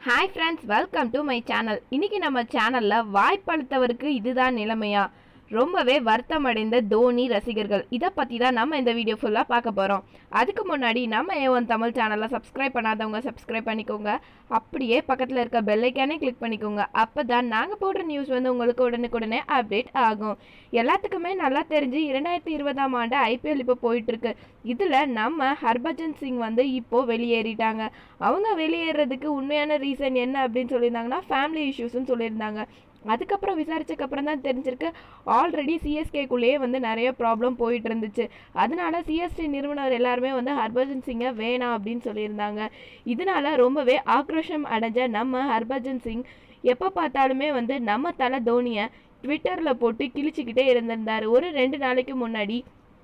hi friends welcome to my channel இன்னைக்கு நம்ம சேனலில் வாய்ப்பளித்தவருக்கு இதுதான் நிலைமையா ரொம்பவே வருத்தமடைந்த தோனி ரசிகர்கள் இதை பற்றி தான் நம்ம இந்த வீடியோ ஃபுல்லாக பார்க்க போகிறோம் அதுக்கு முன்னாடி நம்ம ஏவன் தமிழ் சேனலை சப்ஸ்கிரைப் பண்ணாதவங்க சப்ஸ்கிரைப் பண்ணிக்கோங்க அப்படியே பக்கத்தில் இருக்க பெல்லைக்கானே கிளிக் பண்ணிக்கோங்க அப்போ தான் நாங்கள் போடுற நியூஸ் வந்து உங்களுக்கு உடனுக்குடனே அப்டேட் ஆகும் எல்லாத்துக்குமே நல்லா தெரிஞ்சு இரண்டாயிரத்தி இருபதாம் ஆண்டு ஐபிஎல் இப்போ போயிட்டுருக்கு இதில் நம்ம ஹர்பஜன் சிங் வந்து இப்போது வெளியேறிட்டாங்க அவங்க வெளியேறதுக்கு உண்மையான ரீசன் என்ன அப்படின்னு சொல்லியிருந்தாங்கன்னா ஃபேமிலி இஷ்யூஸ்னு சொல்லியிருந்தாங்க அதுக்கப்புறம் விசாரிச்சதுக்கப்புறம் தான் தெரிஞ்சிருக்கு ஆல்ரெடி சிஎஸ்கேக்குள்ளேயே வந்து நிறைய ப்ராப்ளம் போயிட்டு இருந்துச்சு அதனால சிஎஸ்டி நிறுவனர் எல்லாருமே வந்து ஹர்பஜன் சிங்கை வேணாம் அப்படின்னு சொல்லியிருந்தாங்க இதனால ரொம்பவே ஆக்ரோஷம் அடைஞ்ச நம்ம ஹர்பஜன் சிங் எப்போ பார்த்தாலுமே வந்து நம்ம தலை தோனியை ட்விட்டரில் போட்டு கிழிச்சிக்கிட்டே இருந்திருந்தார் ஒரு ரெண்டு நாளைக்கு முன்னாடி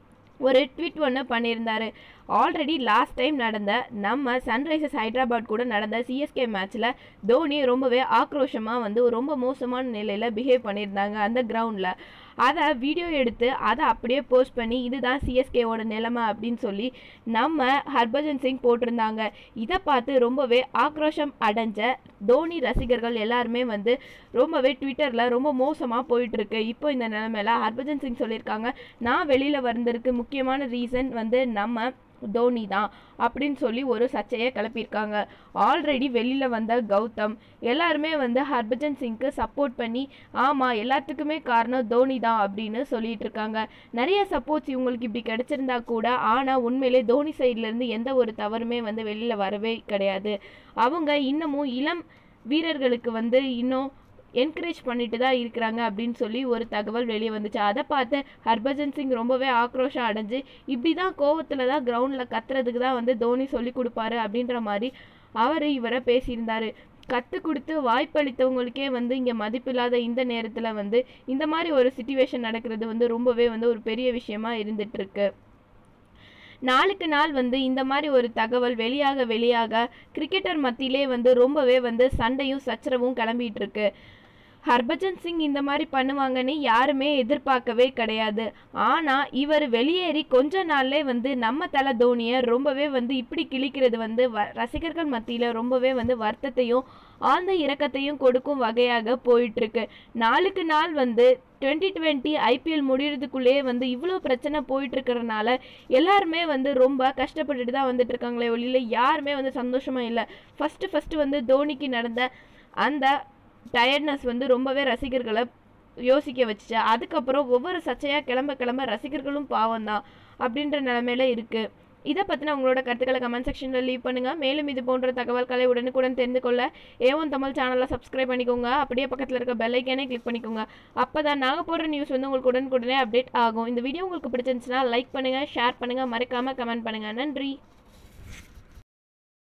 ஒரு ட்வீட் ஒன்று பண்ணியிருந்தாரு ஆல்ரெடி லாஸ்ட் டைம் நடந்த நம்ம சன்ரைசர்ஸ் ஹைதராபாத் கூட நடந்த சிஎஸ்கே மேட்ச்சில் தோனி ரொம்பவே ஆக்ரோஷமாக வந்து ரொம்ப மோசமான நிலையில் பிஹேவ் பண்ணியிருந்தாங்க அந்த கிரவுண்டில் அதை வீடியோ எடுத்து அதை அப்படியே போஸ்ட் பண்ணி இதுதான் சிஎஸ்கேவோட நிலைமை அப்படின்னு சொல்லி நம்ம ஹர்பஜன் சிங் போட்டிருந்தாங்க இதை பார்த்து ரொம்பவே ஆக்ரோஷம் அடைஞ்ச தோனி ரசிகர்கள் எல்லாருமே வந்து ரொம்பவே ட்விட்டரில் ரொம்ப மோசமாக போயிட்டுருக்கு இப்போ இந்த நிலைமையில ஹர்பஜன் சிங் சொல்லியிருக்காங்க நான் வெளியில் வந்ததுக்கு முக்கியமான ரீசன் வந்து நம்ம தோனி தான் அப்படின்னு சொல்லி ஒரு சர்ச்சையை கிளப்பியிருக்காங்க ஆல்ரெடி வெளியில் வந்த கௌதம் எல்லாருமே வந்து ஹர்பஜன் சிங்க்கு சப்போர்ட் பண்ணி ஆமாம் எல்லாத்துக்குமே காரணம் தோனி தான் அப்படின்னு சொல்லிட்டு இருக்காங்க நிறைய சப்போர்ட்ஸ் இவங்களுக்கு இப்படி கிடைச்சிருந்தா கூட ஆனால் உண்மையிலே தோனி சைட்லேருந்து எந்த ஒரு தவறுமே வந்து வெளியில் வரவே கிடையாது அவங்க இன்னமும் இளம் வீரர்களுக்கு வந்து இன்னும் என்கரேஜ் பண்ணிட்டு தான் இருக்கிறாங்க அப்படின்னு சொல்லி ஒரு தகவல் வெளியே வந்துச்சு அதை பார்த்து ஹர்பஜன் சிங் ரொம்பவே ஆக்ரோஷம் அடைஞ்சு இப்படி தான் கோவத்தில் தான் கிரவுண்டில் கத்துறதுக்கு தான் வந்து தோனி சொல்லி கொடுப்பாரு அப்படின்ற மாதிரி அவர் இவரை பேசியிருந்தாரு கற்றுக் கொடுத்து வாய்ப்பளித்தவங்களுக்கே வந்து இங்கே மதிப்பில்லாத இந்த நேரத்தில் வந்து இந்த மாதிரி ஒரு சுச்சுவேஷன் நடக்கிறது வந்து ரொம்பவே வந்து ஒரு பெரிய விஷயமா இருந்துட்டு இருக்கு நாளுக்கு நாள் வந்து இந்த மாதிரி ஒரு தகவல் வெளியாக வெளியாக கிரிக்கெட்டர் மத்தியிலே வந்து ரொம்பவே வந்து சண்டையும் சச்சரவும் கிளம்பிட்டு இருக்கு ஹர்பஜன் சிங் இந்த மாதிரி பண்ணுவாங்கன்னு யாருமே எதிர்பார்க்கவே கிடையாது ஆனால் இவர் வெளியேறி கொஞ்ச நாள்லே வந்து நம்ம தலை தோனியை ரொம்பவே வந்து இப்படி கிழிக்கிறது வந்து வ ரசிகர்கள் மத்தியில் ரொம்பவே வந்து வருத்தத்தையும் ஆழ்ந்த இரக்கத்தையும் கொடுக்கும் வகையாக போயிட்டுருக்கு நாளுக்கு நாள் வந்து டுவெண்ட்டி டுவெண்ட்டி ஐபிஎல் முடியறதுக்குள்ளேயே வந்து இவ்வளோ பிரச்சனை போயிட்டு இருக்கிறனால எல்லாருமே வந்து ரொம்ப கஷ்டப்பட்டுட்டு தான் வந்துட்டு இருக்காங்களே ஒளியில் யாருமே வந்து சந்தோஷமா இல்லை ஃபஸ்ட்டு ஃபஸ்ட்டு வந்து தோனிக்கு நடந்த அந்த டயர்ட்னஸ் வந்து ரொம்பவே ரசிகர்களை யோசிக்க வச்சுச்சு அதுக்கப்புறம் ஒவ்வொரு சர்ச்சையாக கிளம்ப கிளம்ப ரசிகர்களும் பாவம் தான் அப்படின்ற நிலமையில இருக்குது இதை பற்றின உங்களோட கருத்துக்களை கமெண்ட் செக்ஷனில் லீவ் பண்ணுங்கள் மேலும் இது போன்ற தகவல்களை உடனுக்குடன் தெரிந்து கொள்ள ஏவன் தமிழ் சேனலை சப்ஸ்கிரைப் பண்ணிக்கோங்க அப்படியே பக்கத்தில் இருக்க பெல் ஐக்கானே கிளிக் பண்ணிக்கோங்க அப்போ தான் நாங்கள் போடுற நியூஸ் வந்து உங்களுக்கு உடனுக்குடனே அப்டேட் ஆகும் இந்த வீடியோ உங்களுக்கு பிடிச்சிருந்துச்சுன்னா லைக் பண்ணுங்கள் ஷேர் பண்ணுங்கள் மறக்காமல் கமெண்ட் பண்ணுங்கள் நன்றி